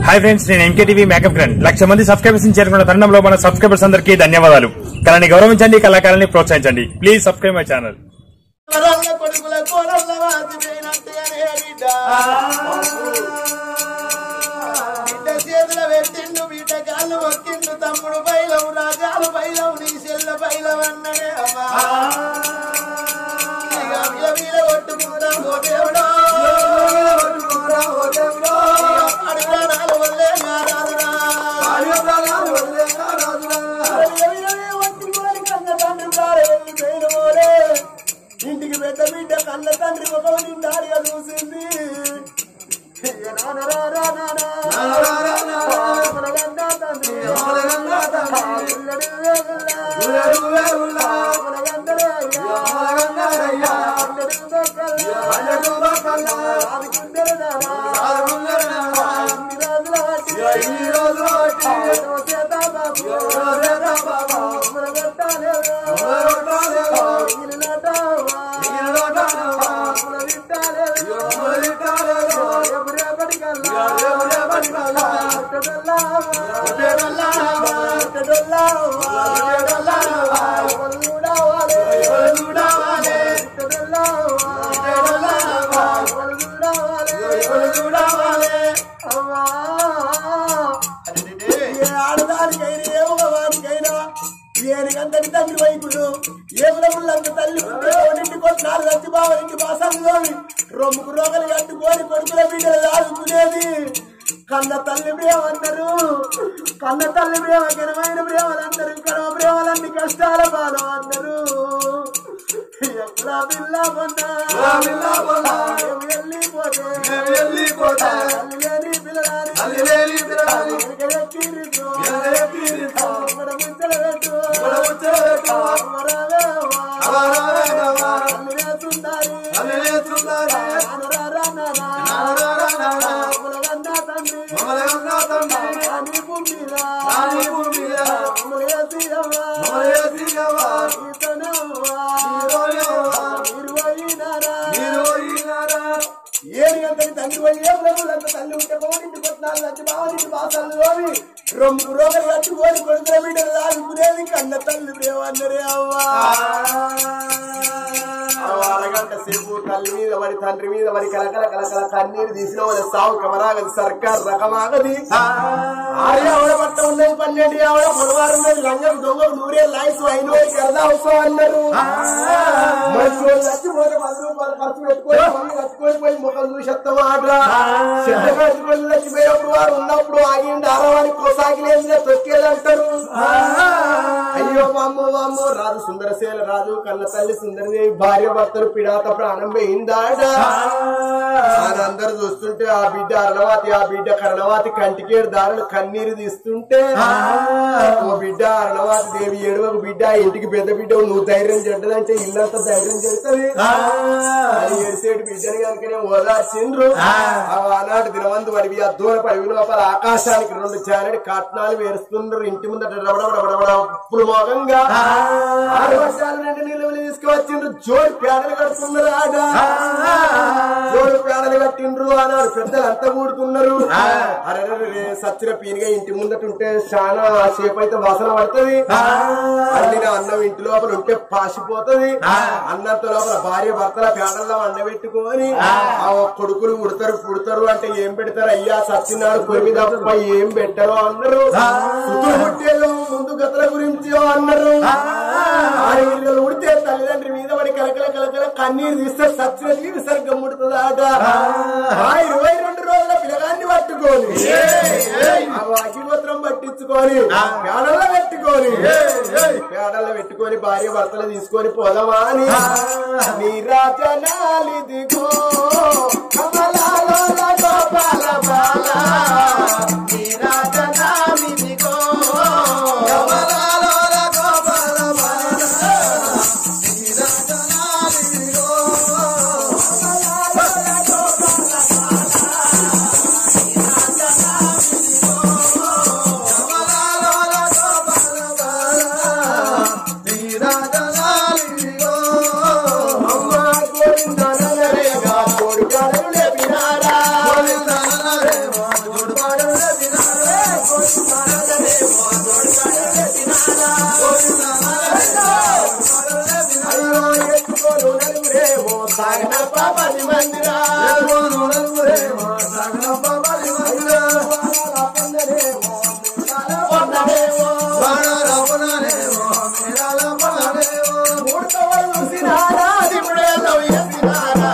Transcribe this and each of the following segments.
Hi friends నేను MKTV makeup grand లక్ష మంది సబ్స్క్రైబర్స్ చేరుకున్న తరుణంలో మన సబ్స్క్రైబర్స్ అందరికీ ధన్యవాదాలు కళని గౌరవించండి కళాకారాన్ని ప్రోత్సహించండి ప్లీజ్ సబ్స్క్రైబ్ మై ఛానల్ వరల్ల కొడుకుల కోడల్ల వాసిపోయినట్టుగానే బిడ్డ బిడ్డ చేతుల పెట్టిండు బిడ్డ కాళ్ళు మొక్కిండు తమ్ముడు బయలవు రాజాలు బయలవు నీ చెల్ల బయలవు అన్ననే అమ్మా ఇక వీల వీల కొట్టుకుంటా ఓ దేవుడా కొట్టుకుంటా ఓ దేవుడా ఆడి ప్రాణాలు వల్లే నా రాజురా ఆడి ప్రాణాలు వల్లే నా రాజురా ఇంటికి పెద్ద బిడ్డ కళ్ళ తండ్రి ఒక నిండాలిగా చూసింది ఇక నాన్న రా రా నాన్న. మనగన్నా తండ్రి. పిల్లడు వేగుల్లా. మనగందరే అయ్యా. పిల్లడు దొక్కల్లా. ఆదుకుందరు నాన్న. ఇన్ని రోజుల బట్టి. ఓ సీతా బాబు. మనగొట్టాలే. ఇల్లు నాటావా. మన విట్టాలే. ఎప్పుడెప్పటికల్లా. ఒట్టడొల్లావా. ఒట్టడొల్లావా. ఎవరు చూడావాలే. ఒట్టడొల్లావా. ఎవరు చూడావాలే. అమ్మా. ఏ ఆడదానికైనా ఏ మగవానికైనా ఏనికంతటి తండ్రి వైపుడు ఏ ముళ్ళంత తల్లి ఉంటే ఒకటింటి కొట్టినారు వచ్చి బావనికి బాసంలోని రొమ్ముకు రోగలు కట్టుకొని కొడుకుల బిడ్డలు ఆదుకునేది కన్న తల్లి ప్రేమ అన్నారు కన్న తల్లి ప్రేమ ఘనమైన ప్రేమలు అందరు కడవ ప్రేమలన్నీ కష్టాల బాధ అన్నారు ఎప్పుడా పిల్ల మొన్నా వెళ్ళిపోతే తల్లి లేని పిల్లలని ఎక్కిరితో మన ముచ్చట పెట్టు అమరవేవా తల్లి వేస్తుండాలి ఏడు గంటకి తండ్రి పోయి ఏ ప్రభులంత తల్లి ఉంటే పవనింటి కొట్టినాలు వచ్చి బావనింటి బాసాలు రోవి రొమ్ము రోగలు కట్టుకొని కొడుకుల బిడ్డలు దాచుకునేది కన్న తల్లి ప్రేమన్నరే అవ్వా అరగంట సేపు తల్లి మీద పడి తండ్రి మీద పడి కలకల కలకల కన్నీరు తీసిన వాళ్ళ సాగు కమరాగది సర్కార్ రకమాగది ఆడే ఆవిడ పట్ట ఉన్నది పన్నెండు ఆవిడ పొడవారు ఉన్నది లంగం దొంగలు నూరే లాయిస్ అయిన వారికి అర్థం అవసరం అన్నారు మంచి వాళ్ళు చచ్చిపోతే పది రూపాయలు ఖర్చు పెట్టుకొని మమ్మీ కట్టుకొని పోయి ముఖం చూసి వస్తాం ఆడ్రా చెడ్డ కట్టుకొని చచ్చిపోయేప్పుడు వారు ఉన్నప్పుడు ఆగిండి ఆరవానికి కొసాగిలేదు తొక్కేది అంటారు అయ్యో వామ్మో వామ్మో రాజు సుందరసేన రాజు కన్న తల్లి సుందరదేవి భార్య భర్తలు పిడాత ప్రాణం పోయిందాడ అందరు చూస్తుంటే ఆ బిడ్డ అరణవాతి ఆ బిడ్డ కరణవాతి కంటికేడు దారులు కన్నీరు తీస్తుంటే ఓ బిడ్డ అరణవాతి దేవి ఏడువకు బిడ్డ ఇంటికి పెద్ద బిడ్డ నువ్వు ధైర్యం చెడ్డదంటే ఇల్లంతా ధైర్యం చేస్తుంది అది ఏడిసేటి బిడ్డని కనుకనే ఓదార్చిండ్రు ఆ ఆనాడు దినవంతు పడివి ఆ దూర పడివి లోపల ఆకాశానికి రెండు చాలడి కట్నాలు వేరుస్తుండ్రు ఇంటి ముందట రబడబడబడబడ ఉప్పులు మోగంగా ఆరు వర్షాలు రెండు నిలువలు తీసుకువచ్చిండ్రు జోడి పేడలు కడుతున్నారు ఆడ జోడు పేడలు కట్టిండ్రు ఆనాడు పెద్దలు అంతా కూడుతున్నారు అరే సచ్చిన పీనిగా ఇంటి ముందట ఉంటే చాలా సేపు అయితే వాసన పడుతుంది అల్లిన అన్నం ఇంటి లోపల ఉంటే పాసిపోతుంది అన్నంత లోపల భార్య భర్తల పేడల్లో అండబెట్టుకొని ఆ కొడుకులు ఉడతారు పుడతారు అంటే ఏం పెడతారు అయ్యా సత్యనాడు కొరిమి తప్ప ఏం పెట్టరు అన్నారు సుతులు పుట్టేలో ముందు గతల గురించి అన్నారు ఆడపిల్లలు ఉడితే తల్లిదండ్రి మీద పడి కలకల కలకల కన్నీరు తీస్తే సత్యనది విసర్గం ముడుతుంది ఆట ఆ ఇరవై రెండు రోజుల పిల్లగాన్ని పట్టుకొని ఆ అగ్నిపత్రం పట్టించుకొని పేడల్లో పెట్టుకొని పేడల్లో పెట్టుకొని భార్య భర్తలు తీసుకొని పోదామా అని నీరాజనాలిదిగో కమలాలో గోపాల బాల నీరాజనాలిదిగో కమలాలో గోపాల బాల నీరాజనాలిదిగో అమ్మ గోవిందనరేగా కొడుకను లేపినారా మందిరా పొందనేమో మూడుతో చూసినారా ఇప్పుడే నవ్వేసినారా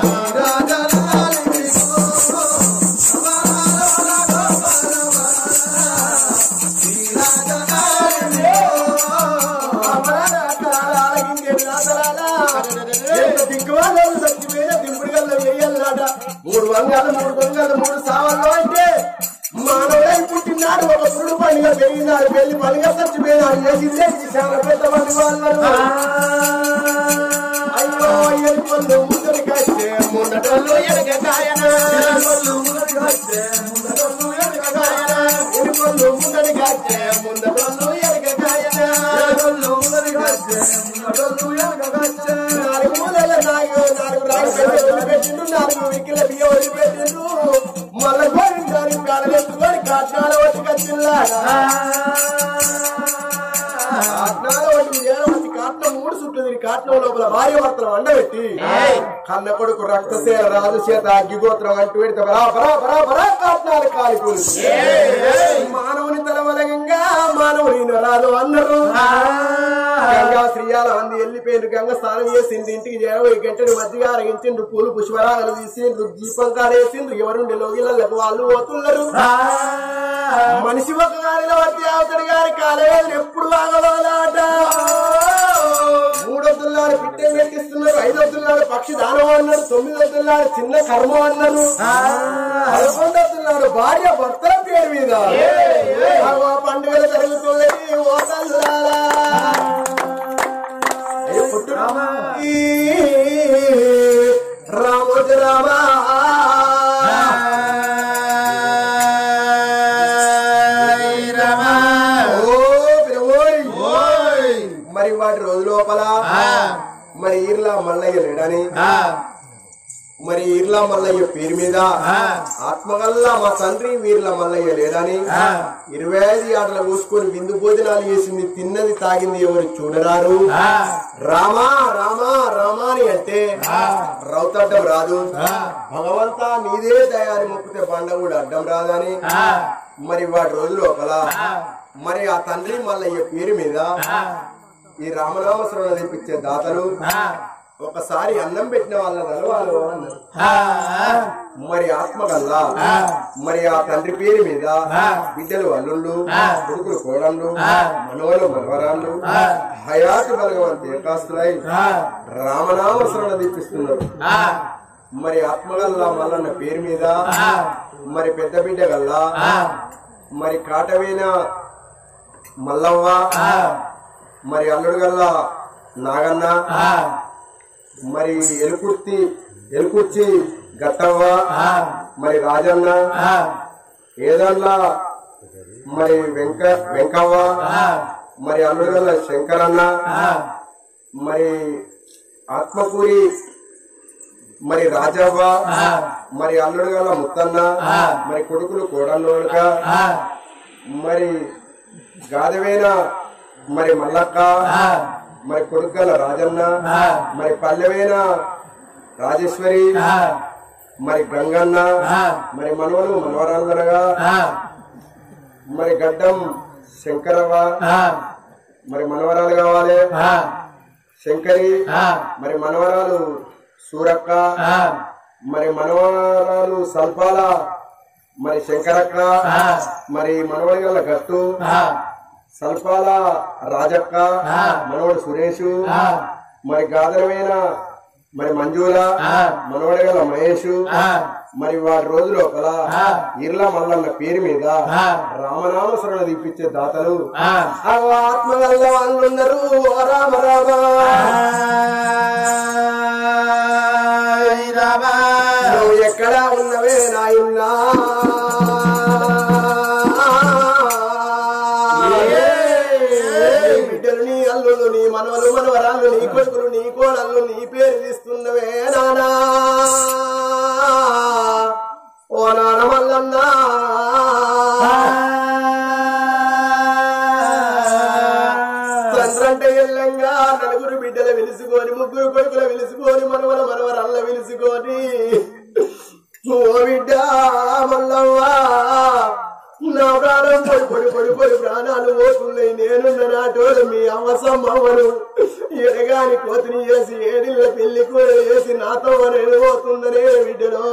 మూడు వంగాలు మూడు దొంగలు మూడు సావాళ్ళు అంటే మానవుడై పుట్టినాడు ఒక పురుడు పండుగ పెరిగినాడు పెళ్లి పండుగ చచ్చిపోయినాడు చేసిందే చాలా పెద్ద మంది వాళ్ళు అయ్యో ఎలుపళ్ళు ముందరి కట్టే ముందటోళ్ళు ఎనక కాయన ఎలుపళ్ళు ముందరి కట్టే ముందటోళ్ళు ఎనక కాయన ఎలుపళ్ళు ముందరి కట్టే ముందటోళ్ళు ఎనక కాయన ఎలుపళ్ళు ముందరి కట్టే ముందటోళ్ళు ఎనక కట్టే నాలుగు మూలల నాలుగు నాలుగు రాయి పెట్టి వదిలిపెట్టిండు నాలుగు వికిల బియ్యం వదిలిపెట్టిండు మళ్ళా గోవిందానికి కాడలెత్తుకొని కాట్నాల వచ్చి కచ్చిల్లాగా కాట్నాల వచ్చి ఏడవచ్చి కాట్నం మూడు చుట్టూ తిరిగి కాట్నం లోపల భార్య భర్తలు వండబెట్టి కన్న కొడుకు రక్తసేన రాజు చేత అగ్గిగోత్రం అంటూ పెడితే బరా బరా బరా బరా కాట్నాలు కాలిపోయి మానవుని తలవలగంగా మానవుని నరాలు అన్నారు గంగా శ్రీయాల మంది వెళ్ళిపోయిండ్రు గంగ స్నానం చేసిండ్రు ఇంటికి చేరబోయి గంటడు మధ్యగా అరగించిండ్రు పూలు పుష్పరాగలు తీసిండ్రు దీపం కాడేసిండ్రు ఎవరుండి లోగిలకు వాళ్ళు పోతున్నారు మనిషి ఒక గారిలో వచ్చి అవతడి గారి కాలేజీలు ఎప్పుడు వాగవాలాట మూడొద్దులాడు పిట్టే పెట్టిస్తున్నారు ఐదొద్దులాడు పక్షి దానం అన్నారు తొమ్మిదొద్దులాడు చిన్న కర్మ అన్నారు పదకొండొద్దులాడు భార్య భర్తల పేరు మీద ఆ పండుగలు జరుగుతున్నాయి ఓ తల్లులారా. ఏ పుట్టు ఈ రామోజు రామా ఓ పిలవోయ్. మరి వాటి రోజు లోపల మరి ఈర్లా మల్లయ్య లేడని మరి ఈర్లా మల్లయ్య పేరు మీద ఆత్మగల్లా మా తండ్రి వీర్ల మల్లయ్య లేడని ఇరవై ఐదు ఆటలు కూసుకొని విందు భోజనాలు చేసింది తిన్నది తాగింది ఎవరు చూడరారు రామా రామా రామా అని అంటే రౌతడ్డం రాదు భగవంతా నీదే దయాన్ని మొక్కితే బండ కూడా అడ్డం రాదని మరి వాటి రోజు లోపల మరి ఆ తండ్రి మల్లయ్య పేరు మీద ఈ రామనామస్వరం తెప్పించే దాతలు ఒకసారి అన్నం పెట్టిన వాళ్ళ నలవాలు అన్నారు మరి ఆత్మగల్లా మరి ఆ తండ్రి పేరు మీద బిడ్డలు అల్లుళ్ళు కొడుకులు కోడళ్ళు మనవలు మనవరాళ్ళు హయాతి బలగవంతి ఏకాస్తులై రామనామస్మరణ దీపిస్తున్నారు మరి ఆత్మగల్లా మల్లన్న పేరు మీద మరి పెద్ద బిడ్డ గల్లా మరి కాటవేన మల్లవ్వ మరి అల్లుడు గల్లా నాగన్న మరి ఎలుకుర్తి ఎలుకుర్చి గట్టవ్వ మరి రాజన్న ఏదల్లా మరి వెంక వెంకవ్వ మరి అల్లుడు గల్ల శంకరన్న మరి ఆత్మకూరి మరి రాజవ్వ మరి అల్లుడు గల ముత్తన్న మరి కొడుకులు కోడళ్ళోనుక మరి గాదవేన మరి మల్లక్క మరి కొడుకల రాజన్న మరి పల్లెవేన రాజేశ్వరి మరి గంగన్న మరి మనవలు మనవరాలుగా మరి గడ్డం శంకరవ్వ మరి మనవరాలు కావాలి శంకరి మరి మనవరాలు సూరక్క మరి మనవరాలు సల్పాల మరి శంకరక్క మరి మనవడి గల గట్టు సల్పాల రాజక్క మనవడు సురేష్ మరి గాదరమైన మరి మంజుల మనవడి గల మహేష్ మరి వాటి రోజు లోపల ఇర్ల మల్లన్న పేరు మీద రామనామస్మరణ తీపిచ్చే దాతలు అగో ఆత్మ వల్ల వాళ్ళున్నారు ఓ రామ రామ నువ్వు ఎక్కడ ఉన్నవే నాయన్నా నీ బిడ్డలు నీ అల్లులు నీ మనవలు మనవరాలు నీ కొడుకులు నీ కోడళ్ళు నీ పేరు తీస్తున్నవే నానా ఓ నాన్న మల్లన్నా తండ్రంటే ఎల్లంగా నలుగురు బిడ్డల వెలుసుకొని ముగ్గురు కొడుకుల వెలుసుకొని మనవల మనవరల్ల వెలుసుకొని నా ప్రాణం పొడి పొడి పొడి పొడి ప్రాణాలు పోతున్నాయి నేనున్న నాటోడు మీ అవసమ్మను ఎడగాని కోతిని చేసి ఏడిళ్ళ పెళ్లి కూడా చేసి నాతో నేను పోతుందనే బిడ్డలో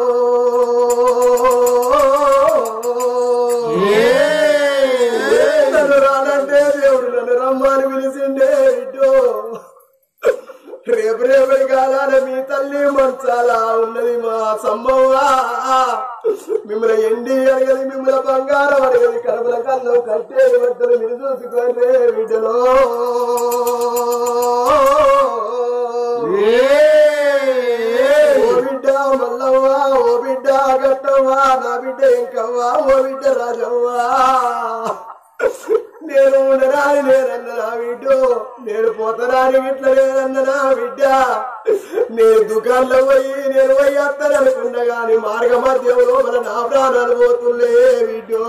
నన్ను రానంటే దేవుడు నన్ను రమ్మని పిలిచిండే బిడ్డో రేపు రేపటి కాలాన మీ తల్లి మంచాలా ఉన్నది మా సమ్మవ్వా మిమ్మల్ని ఎండి అడగది మిమ్మల్ని బంగారం అడగది కడుపుల కన్నం కట్టే బట్టలు మీరు చూసుకోండి బిడ్డలో ఓ బిడ్డ మల్లవ్వా ఓ బిడ్డ గట్టవ్వా నా బిడ్డ ఇంకవ్వా ఓ బిడ్డ రాజవ్వా నేను ఉండరాని నేనన్న నా బిడ్డ నేను పోతరాని ఇట్లా నేనన్న నా బిడ్డ నేను దుకాణంలో పోయి నేను పోయి వస్తాను అనుకున్నా గాని మార్గ మధ్యంలో మన నా ప్రాణాలు పోతుండే బిడ్డో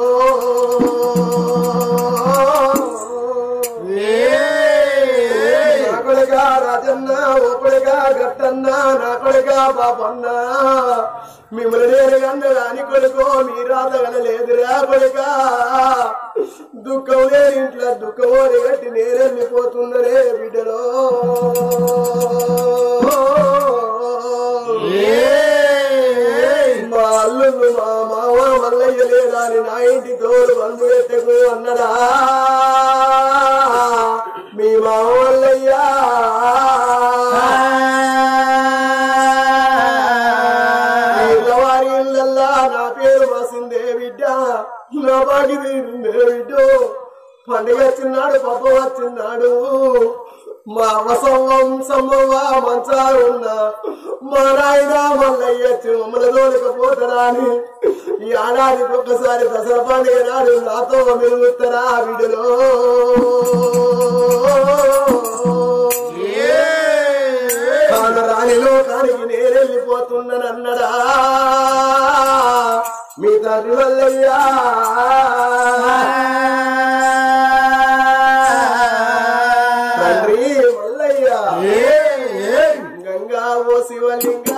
నా కొడుగా రాజన్న ఓ కొడుగా గట్టన్న నా కొడుగా బాపన్న మిమ్మల్ని నేను కన్న రాని కొడుకో మీ రాతగల లేదురా కొడుగా దుఃఖం లేని ఇంట్లో దుఃఖం కట్టి నేరెళ్ళిపోతుందరే బిడ్డలో మా అల్లుళ్ళు మా మావ మల్లయ్య లేదాని నా ఇంటి తోడు బంధు పెట్టకు అన్నడా మీ మావ మల్లయ్యా వారి ఇళ్ళల్లా నా పేరు మాసిందే బిడ్డ నా బాగి తీరిందే బిడ్డ పండుగ వచ్చినాడు పప్ప వచ్చినాడు మా అవసరం సమ్మవ్వ మంచారున్న మా నాయన మల్లయ్యచ్చు మమ్మల్ని తోలకపోతారా అని ఈ ఏడాదికి ఒక్కసారి దసరా పండుగ నాడు నాతో మెరుగుతారా బిడ్డలో కాన రాని లోకానికి నేనెళ్ళిపోతున్నానన్నడా మీ తండ్రి వల్లయ్యా తండ్రి వల్లయ్యా గంగా ఓ శివలింగా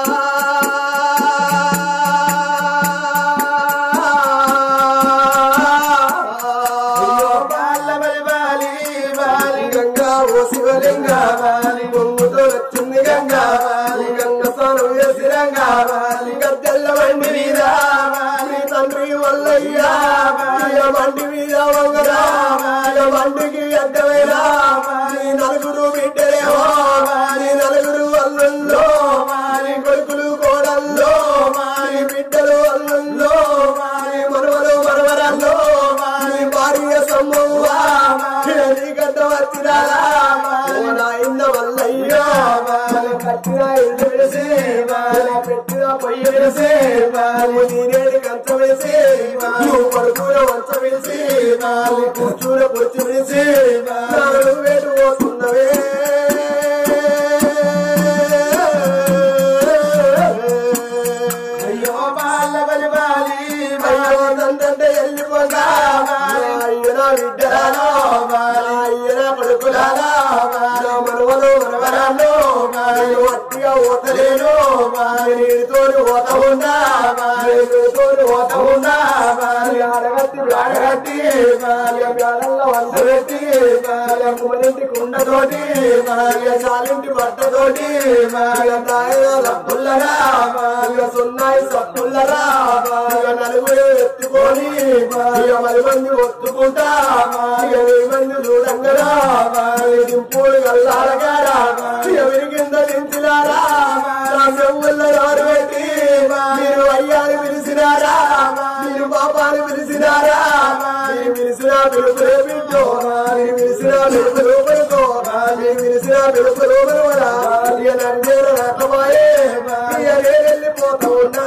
గంగా ఓ శివలింగా బొమ్ముతో వచ్చింది గంగా గంగ స్నానం చేసి రంగా గద్దెల్ల బండి మీద మీ తండ్రి వల్లయ్యా ఇక బండి మీద వంగరా ఇక బండికి అడ్డమైనా నీ నలుగురు బిడ్డలేవో నీ నలుగురు అల్లుల్లో నీ కొడుకులు కోడల్లో నీ బిడ్డలు అల్లుల్లో నీ మనవలు మనవరాల్లో నీ భార్య సమ్మువా నీ గడ్డ వచ్చిరాలా ఓ నాయన వల్లయ్యో కట్టిన ఇల్లు వేసి పెట్టిన పొయ్యి వేసి నువ్వు నీరేడు కంచ వేసి నువ్వు పడుకున్న మంచ వేసి నువ్వు కూర్చున్న పొచ్చి వేసి నాలుగు వేలు పోతున్నవే అయ్యో బాల బలి బాలి అయ్యో తండ్రి వెళ్ళిపోతా అయ్యో నా బిడ్డరాలో అయ్యో నా కొడుకులాలా నా మనవలు మనవరాలు నేను వట్టిగా ఓతలేను నీతోని ఓత ఉన్నా నీతోని ఓత ఉన్నా ఆడగట్టి ఆడగట్టి బ్యాడల్లో వంట పెట్టి కుమరింటి కుండతోటి చాలింటి బట్టతోటి లబ్బుల్లరా సున్నాయి సత్తుల్లరా నలుగురు ఎత్తుకొని ఇక మరి మంది ఒత్తుకుంటా ఇక వెయ్యి మంది చూడంగరా దింపుడు గల్లారగారా ఇక విరిగింద దించినారా నా చెవుల్లో రారు పెట్టి మీరు అయ్యాని పిలిచినారా మీరు పాపాన్ని పిలిచినారా మీరు పిలిచిన పిలుపులే బిడ్డో మీరు పిలిచిన పిలుపులు పలుకో మీరు పిలిచిన పిలుపులు పలువరా ఇక నన్ను రకమాయే ఇక నేను వెళ్ళిపోతా ఉన్నా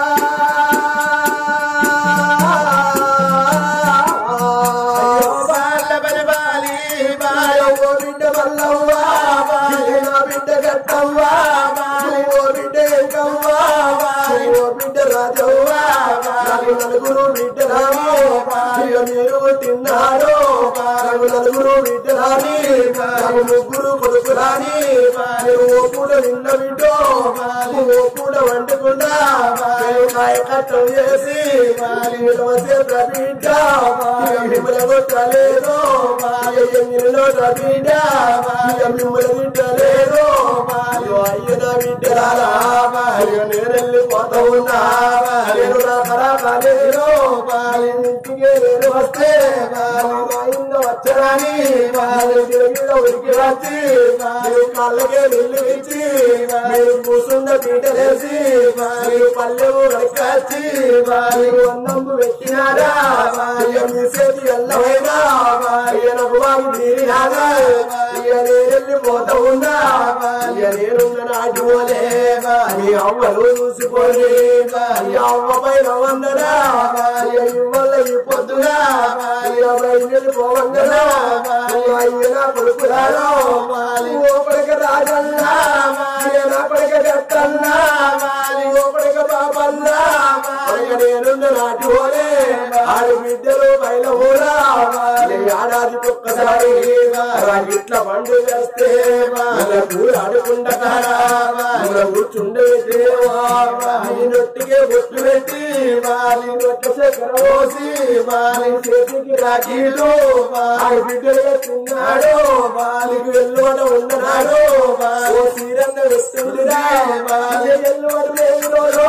బాల బలి బాలి ఓ బిడ్డ మల్లవ్వా నా బిడ్డ గట్టవ్వా ఓ బిడ్డ ఎంకవ్వా ఓ బిడ్డ రాజవ్వా నాకు నలుగురు బిడ్డరాము ఇక మీరు తిన్నారో నాకు నలుగురు బిడ్డరాని నాకు ముగ్గురు కొడుకురాని నేను ఓ పూట నిన్న బిడ్డో ఓ పూట వండుకున్నా నేను నాయకత్వం చేసి వచ్చే బిడ్డ మిమ్మల్ని కొట్టలేదు ఎన్నిలో బిడ్డ మిమ్మల్ని తిట్టలేదు అయ్య నా బిడ్డరాలా నేను వెళ్ళిపోతా ఉన్నా నేను నా తరాక నేను ఇంటికి నేను వస్తే ఇంట్లో వచ్చరాని తిరిగిలో ఉరికి వచ్చి మీరు కళ్ళకే నీళ్ళు ఇచ్చి మీరు కూసున్న పీట వేసి మీరు పల్లెము వెనకచ్చి మీరు అన్నంపు పెట్టినారా ఇక మీ చేతి ఎల్లమైనా ఈయనకు వారు తీరినాగా ఇక నేను వెళ్ళిపోతా ఉన్నా ఇక నేనున్న నాటి పోలే మీ అవ్వలు చూసుకోండి ఈ అవ్వ పైన వందనా ఇక ఇవ్వల ఈ పొద్దుగా ఇక బయలుదేరి పోవందనా అయ్య నా కొడుకురాలో ఓ పడక రాజన్నా ఇక నా పడక గట్టన్నా ఓ పడక బాబన్నా పడక నేనున్న నాటి పోలే ఆడు బిడ్డలు బయల ఊరా ఏడాది ఒక్కసారి ఇట్లా పండు చేస్తే కూర ఆడుకుంటా కూర్చుండే దేవా నీ నొట్టికే బొట్టు పెట్టి నీ నొట్టి చక్కెర పోసి నీ చేతికి రాఖీలు ఆడు బిడ్డలుగా తిన్నాడు నీకు వెల్లువడ ఉండనాడు ఓ సీరన్న వస్తుందిరా ఎల్లువడ లేదు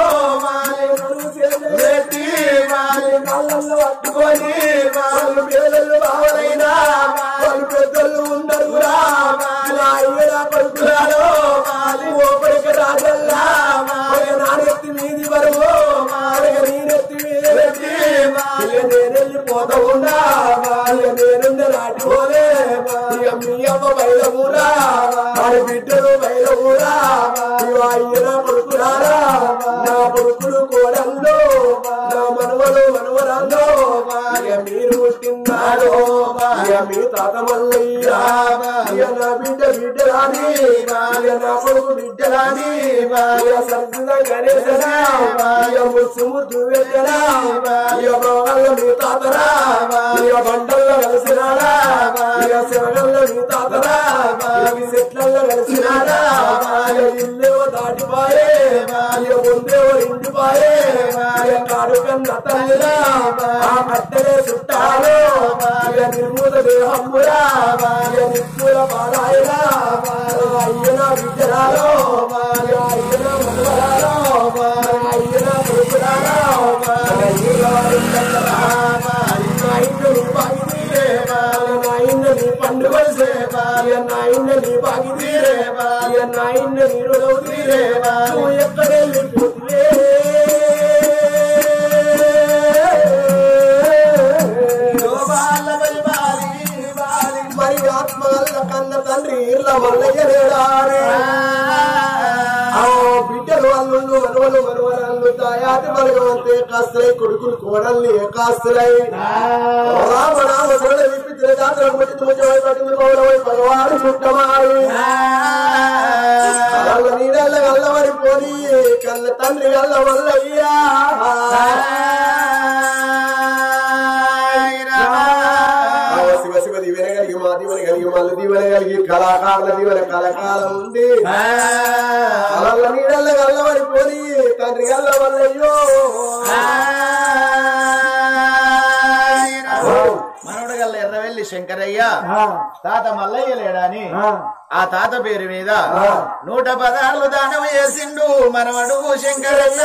పెట్టి కళ్ళల్లో పట్టుకొని వాళ్ళు పేదలు బావలైనా వాళ్ళు పెద్దలు ఉండరురా నా అయ్యడా పడుకున్నాడు ఓపడిక రాజల్లా నానెత్తి మీది వరకు నేనెత్తి మీద పెట్టి నేను వెళ్ళిపోతా ఉన్నా నేనుండే నాటి పోలే ఇక మీ అమ్మ బయట ఊరా వాడి బిడ్డలు బయట ఊరా అయ్యన కొడుకురారా నా కొడుకులు కోడల్లో నా మనవలు మనవరాల్లో ఇక మీరు పుట్టినారో ఇక మీ తాత మల్లయ్య ఇక నా బిడ్డ బిడ్డరాని ఇక నా కొడుకు బిడ్డరాని ఇక సరస్వత గణేశనా ఇక ముచ్చు ముద్దు పెట్టరా ఇక బావల్ల మీ తాతరా ఇక బండల్లో కలిసినారా ఇక శివగల్లో మీ తాతరా ఇక చెట్లల్లో కలిసినారా ఇక ఇల్లేవో దాటిపాయే ఇక ముందేవో ఇంటిపాయే ఇక కాడు కన్న తల్లిరా ఆ కట్టెలే చుట్టాలు ఇక నిర్మూత దేహమ్మురా ఇక నిప్పుల పాడాయిరా అయ్యన విద్యరాలో ఇక అయ్యన మనవరాలో అయ్యన కొడుకురాలో పండుగలు నాయన నీ బాగి తీరే నాయన నీ రుణవు తీరే నువ్వు ఎక్కడెళ్ళి పోతులే మరి ఆత్మ వల్ల కన్న తండ్రి ఇళ్ళ వల్లయ్యలేడారే ఆ బిడ్డలు అల్లుళ్ళు మనవలు మనవరాళ్ళు తాయాతి మరగవంతే కాస్తులై కొడుకులు కోడల్ని కాస్తులై రామ రామ సరళ విప్పి తిరగాత్రం పెట్టి తుమ్మై పట్టింది పౌరవై భగవాను చుట్టమాయి కళ్ళ నీడల్ల గల్లవరి పోని కన్న తండ్రి గల్ల వల్లయ్యా ఆ శివ శివ దీవెన కలిగి మా దీవెన కలిగి మల్ల దీవెన కలిగి కళాకారుల దీవెన కళాకాలం ఉంది కళ్ళ నీడల్ల గల్లవరి పోని తండ్రి గల్ల వల్లయ్యో మనవడు గల్ల ఎర్రవెల్లి శంకరయ్య తాత మల్లయ్య లేడాని ఆ తాత పేరు మీద నూట పదార్లు దానం చేసిండు మనవడు శంకరయ్య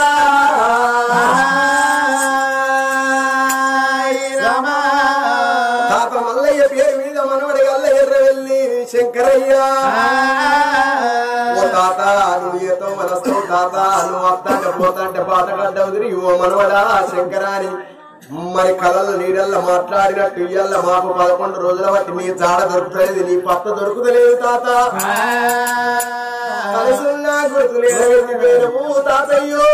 రామా తాత మల్లయ్య పేరు మీద మనవడి గల్ల ఎర్ర వెళ్ళి శంకరయ్య ఓ తాత నువ్వు ఏతో మనస్తావు తాత నువ్వు వస్తాంటే పోతాంటే పాత గడ్డ వదిలి ఓ మనవడా శంకరాని మరి కళల నీడల్ల మాట్లాడినట్టు ఇయ్యాల మాకు పదకొండు రోజుల బట్టి నీ జాడ దొరుకుతలేదు నీ పత్త దొరుకుతలేదు తాత కలిసున్నా గుర్తులేదు పేరు తాతయ్యో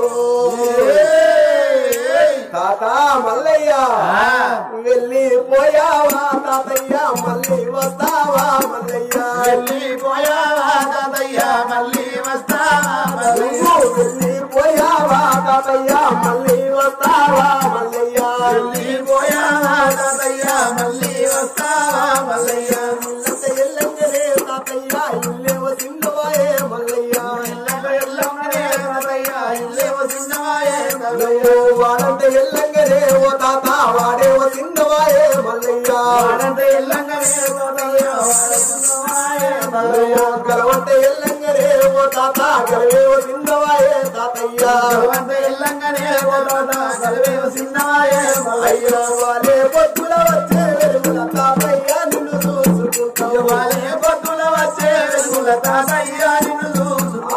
తాత మల్లయ్య వెళ్ళిపోయావా తాతయ్య మళ్ళీ వస్తావా మల్లయ్య వెళ్ళిపోయావా తాతయ్య మళ్ళీ వస్తావా మళ్ళీ నువ్వు వెళ్ళిపోయావా తాతయ్య మళ్ళీ వస్తావా మల్లయ్య వెళ్ళిపోయావా తాతయ్య మళ్ళీ వస్తావా మల్లయ్య ఇల్లంత ఎల్లంగనే తాతయ్య ఇల్లేవ సింగవాయే మల్లయ్య ఇల్లంత ఎల్లమ్మనే తాతయ్య ఇల్లేమో చిన్నవాయే తాతయ్య అయ్యో వాడంత ఎల్లంగనే ఓ తాత వాడేవ సింగవాయే మల్లయ్య వాడంత ఎల్లంగానే తాతయ్య వాడ చిన్నవాయే తాతయ్య అయ్యో గలవంత ఎల్లంగనే ఓ తాత గలవేవ సింగవాయే తాతయ్య భగవంత ఎల్లంగానే తాత గలవేమో చిన్నవాయే మల్లయ్య అయ్యో వాలే పొద్దుల వచ్చే వెలుగుల తాతయ్య నిన్ను చూసుకుంటావు వాళ్ళే పొద్దున వచ్చే వెలుగుల తాతయ్య నిన్ను చూసుకుంటా.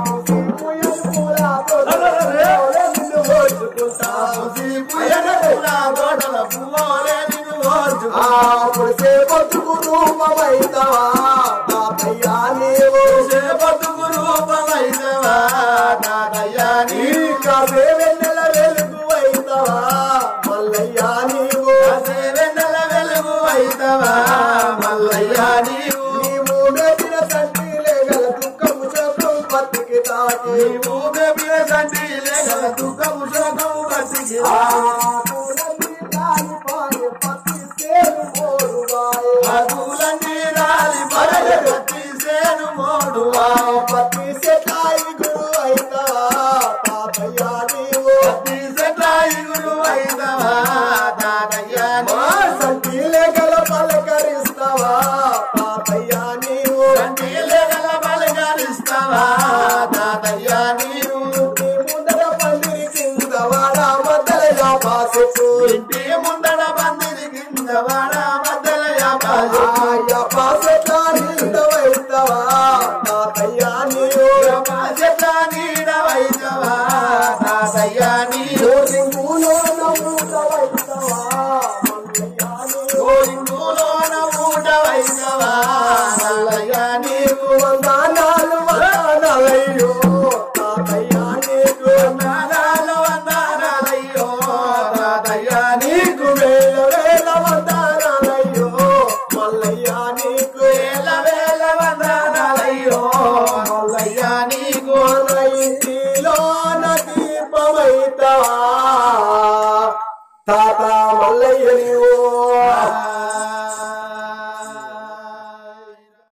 నిన్ను ఓర్చుకుంటావు పుయ్యన పూల తోటల పువ్వులే నిన్ను ఓర్చుకుంటా. ఆ పుడిసే బతుకు రూపమైతవా తాతయ్య నీవు చే బతుకు రూపమైనవా తాతయ్య ఈ నీవు. కాసే వెన్నెల వెలుగువైతవా మల్లయ్య నీవు కాసే వెన్నెల వెలుగు అయితవా మల్లయ్య నీవు. నీవు మెచ్చిన తండ్రిలే గల దుఃఖము శోకం బతికి తాకి నీవు మెప్పిన సంటిలే గల దుఃఖము శోకము బతికి ఆ పూలన్నీ రాలిపాయే పత్తి సేను మోడువాయే. అదులన్నీ రాలి పడగ కత్తి సేను మోడువా. పత్తి చెట్టాయి గురు అయితవా తాతయ్య నీవు కత్తి సెట్టాయి గురు అయితవా తాతయ్య మా నీవు. సంటిలే గల పలకరిస్తావా తాతయ్య నీవు కంటిలే గల బలగాలిస్తావా తాతయ్య నీవు. నీ ముందర పందిరి కింద వాడా మద్దలగా పాసెట్టు ఇంటి ముందడ పందిరి కింద వాడ మధ్యల యాపాలు. ఆయా పాసెట్ల నిండవైతవా తాతయ్య నీవు మా చెట్ల నీడ వైతవా తాతయ్య నీవు. రింగులో నవ్వుతవైతవా మల్లయ్య నీవు గోరింగులోన ఊట వైతవా మల్లయ్య నీవు. వందనాలు వందనాలయ్యో తాతయ్య నీకు వందనాలు వందనాలయ్యో తాతయ్య నీకు. నీకు వేల వేల వందనాలయ్యో మల్లయ్య నీకు వేల వేల వందనాలయ్యో మల్లయ్య నీకు. మన ఇంటిలో దీపమైతవా తాత